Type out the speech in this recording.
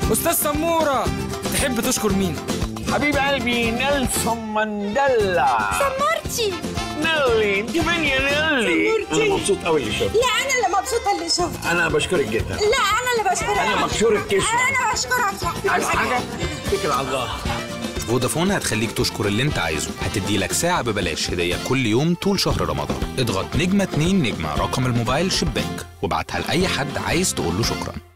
استاذ سموره تحب تشكر مين حبيب قلبي نيلسون مانديلا سمرتي نيلي انت فين يا نيلي سمرتي. انا مبسوط قوي اللي شفت لا انا اللي مبسوطه اللي شفت انا بشكرك جدا لا انا اللي بشكرك انا مكسور الكسوة انا بشكرك يا عايز حاجه اتكل على الله فودافون هتخليك تشكر اللي انت عايزه هتدي لك ساعة ببلاش هدية كل يوم طول شهر رمضان اضغط نجمة 2 نجمة رقم الموبايل شباك وابعتها لأي حد عايز تقول له شكرا